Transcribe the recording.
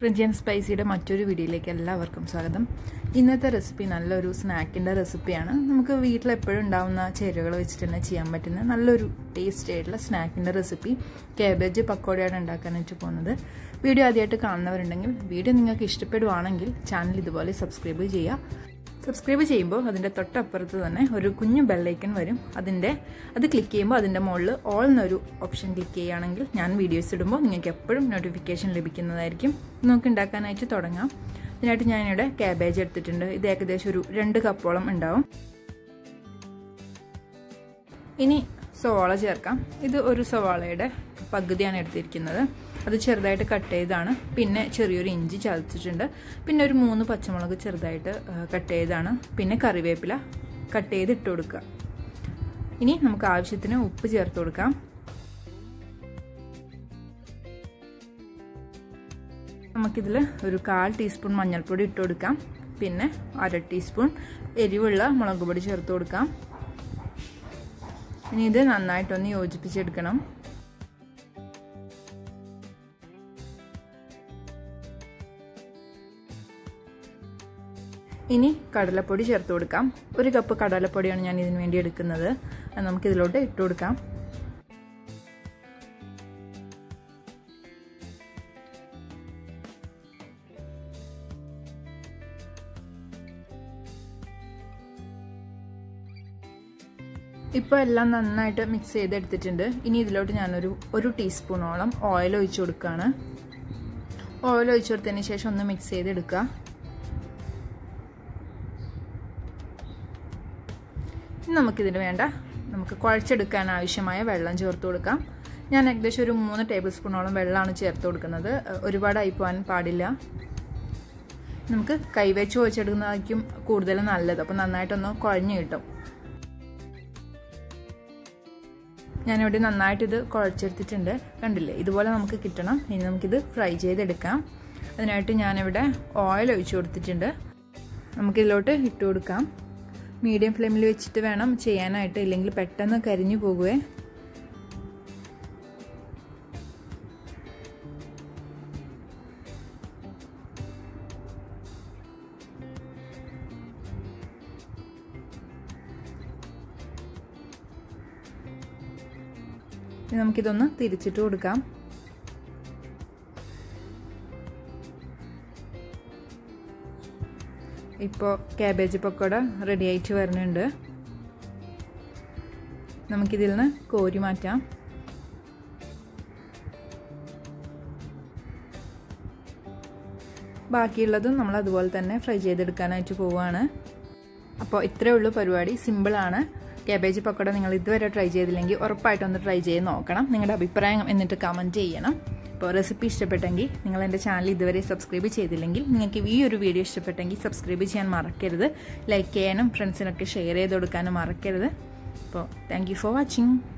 Riji and സ്പൈസിയുടെ മറ്റൊരു വീഡിയോയിലേക്ക് എല്ലാവർക്കും സ്വാഗതം ഇന്നത്തെ റെസിപ്പി നല്ലൊരു സ്നാക്കിൻ്റെ റെസിപ്പിയാണ് നമുക്ക് വീട്ടിൽ എപ്പോഴും ഉണ്ടാവുന്ന ചേരുവകൾ വെച്ചിട്ട് തന്നെ ചെയ്യാൻ പറ്റുന്ന നല്ലൊരു ടേസ്റ്റ് ആയിട്ടുള്ള സ്നാക്കിൻ്റെ റെസിപ്പി കാബേജ് പക്കോടയാണ് ഉണ്ടാക്കാനായിട്ട് പോകുന്നത് വീഡിയോ ആദ്യമായിട്ട് കാണുന്നവരുണ്ടെങ്കിൽ വീഡിയോ നിങ്ങൾക്ക് ഇഷ്ടപ്പെടുവാണെങ്കിൽ ചാനൽ ഇതുപോലെ സബ്സ്ക്രൈബ് ചെയ്യുക സബ്സ്ക്രൈബ് ചെയ്യുമ്പോൾ അതിൻ്റെ തൊട്ടപ്പുറത്ത് തന്നെ ഒരു കുഞ്ഞു ബെല്ലൈക്കൺ വരും അതിൻ്റെ അത് ക്ലിക്ക് ചെയ്യുമ്പോൾ അതിൻ്റെ മുകളിൽ ഓൾ എന്നൊരു ഓപ്ഷൻ ക്ലിക്ക് ചെയ്യുകയാണെങ്കിൽ ഞാൻ വീഡിയോസ് ഇടുമ്പോൾ നിങ്ങൾക്ക് എപ്പോഴും നോട്ടിഫിക്കേഷൻ ലഭിക്കുന്നതായിരിക്കും നമുക്ക് ഉണ്ടാക്കാനായിട്ട് തുടങ്ങാം ഇതിനായിട്ട് ഞാനിവിടെ കാബേജ് എടുത്തിട്ടുണ്ട് ഇത് ഏകദേശം ഒരു രണ്ട് കപ്പോളം ഉണ്ടാവും ഇനി സവാള ചേർക്കാം ഇത് ഒരു സവാളയുടെ പകുതിയാണ് എടുത്തിരിക്കുന്നത് അത് ചെറുതായിട്ട് കട്ട് ചെയ്താണ് പിന്നെ ചെറിയൊരു ഇഞ്ചി ചതച്ചിട്ടുണ്ട് പിന്നെ ഒരു മൂന്ന് പച്ചമുളക് ചെറുതായിട്ട് കട്ട് ചെയ്താണ് പിന്നെ കറിവേപ്പില കട്ട് ചെയ്ത് ഇട്ട് കൊടുക്കുക ഇനി നമുക്ക് ആവശ്യത്തിന് ഉപ്പ് ചേർത്ത് കൊടുക്കാം നമുക്കിതിൽ ഒരു കാൽ ടീസ്പൂൺ മഞ്ഞൾപ്പൊടി ഇട്ട് കൊടുക്കാം പിന്നെ അര ടീസ്പൂൺ എരിവുള്ള മുളക് പൊടി ചേർത്ത് കൊടുക്കാം ഇനി ഇത് നന്നായിട്ടൊന്ന് യോജിപ്പിച്ചെടുക്കണം ഇനി കടലപ്പൊടി ചേർത്ത് കൊടുക്കാം ഒരു കപ്പ് കടലപ്പൊടിയാണ് ഞാൻ ഇതിനു വേണ്ടി എടുക്കുന്നത് അത് നമുക്ക് ഇതിലോട്ട് ഇട്ട് കൊടുക്കാം ഇപ്പോൾ എല്ലാം നന്നായിട്ട് മിക്സ് ചെയ്തെടുത്തിട്ടുണ്ട് ഇനി ഇതിലോട്ട് ഞാനൊരു ഒരു ടീസ്പൂണോളം ഓയിൽ ഒഴിച്ചു കൊടുക്കുകയാണ് ഓയിൽ ഒഴിച്ചു കൊടുത്തതിന് ശേഷം ഒന്ന് മിക്സ് ചെയ്തെടുക്കുക ഇനി നമുക്കിതിന് വേണ്ട നമുക്ക് കുഴച്ചെടുക്കാൻ ആവശ്യമായ വെള്ളം ചേർത്ത് കൊടുക്കാം ഞാൻ ഏകദേശം ഒരു മൂന്ന് ടേബിൾ സ്പൂണോളം വെള്ളമാണ് ചേർത്ത് കൊടുക്കുന്നത് ഒരുപാടായി പോകാൻ പാടില്ല നമുക്ക് കൈവച്ച് കുഴച്ചെടുക്കുന്നതായിരിക്കും കൂടുതൽ നല്ലത് അപ്പോൾ നന്നായിട്ടൊന്ന് കുഴഞ്ഞു കിട്ടും ഞാനിവിടെ നന്നായിട്ട് ഇത് കുഴച്ചെടുത്തിട്ടുണ്ട് കണ്ടില്ലേ ഇതുപോലെ നമുക്ക് കിട്ടണം ഇനി നമുക്കിത് ഫ്രൈ ചെയ്തെടുക്കാം അതിനായിട്ട് ഞാനിവിടെ ഓയിൽ ഒഴിച്ചു കൊടുത്തിട്ടുണ്ട് നമുക്കിതിലോട്ട് ഇട്ട് കൊടുക്കാം മീഡിയം ഫ്ലെയിമിൽ വെച്ചിട്ട് വേണം ചെയ്യാനായിട്ട് ഇല്ലെങ്കിൽ പെട്ടെന്ന് കരിഞ്ഞു പോകുവേ നമുക്കിതൊന്ന് തിരിച്ചിട്ട് കൊടുക്കാം ഇപ്പോൾ കാബേജ് പക്കോട റെഡി ആയിട്ട് വരുന്നുണ്ട് നമുക്കിതിൽ നിന്ന് കോരി മാറ്റാം ബാക്കിയുള്ളതും നമ്മൾ അതുപോലെ തന്നെ ഫ്രൈ ചെയ്തെടുക്കാനായിട്ട് പോവുകയാണ് അപ്പോൾ ഇത്രയേ ഉള്ളൂ പരിപാടി സിമ്പിളാണ് കാബേജ് പക്കോട നിങ്ങൾ ഇതുവരെ ട്രൈ ചെയ്തില്ലെങ്കിൽ ഉറപ്പായിട്ടൊന്ന് ട്രൈ ചെയ്ത് നോക്കണം നിങ്ങളുടെ അഭിപ്രായം എന്നിട്ട് കമൻറ്റ് ചെയ്യണം അപ്പോൾ റെസിപ്പി ഇഷ്ടപ്പെട്ടെങ്കിൽ നിങ്ങൾ എൻ്റെ ചാനൽ ഇതുവരെ സബ്സ്ക്രൈബ് ചെയ്തില്ലെങ്കിൽ നിങ്ങൾക്ക് ഈ ഒരു വീഡിയോ ഇഷ്ടപ്പെട്ടെങ്കിൽ സബ്സ്ക്രൈബ് ചെയ്യാൻ മറക്കരുത് ലൈക്ക് ചെയ്യാനും ഫ്രണ്ട്സിനൊക്കെ ഷെയർ ചെയ്ത് കൊടുക്കാനും മറക്കരുത് അപ്പോൾ താങ്ക് ഫോർ വാച്ചിങ്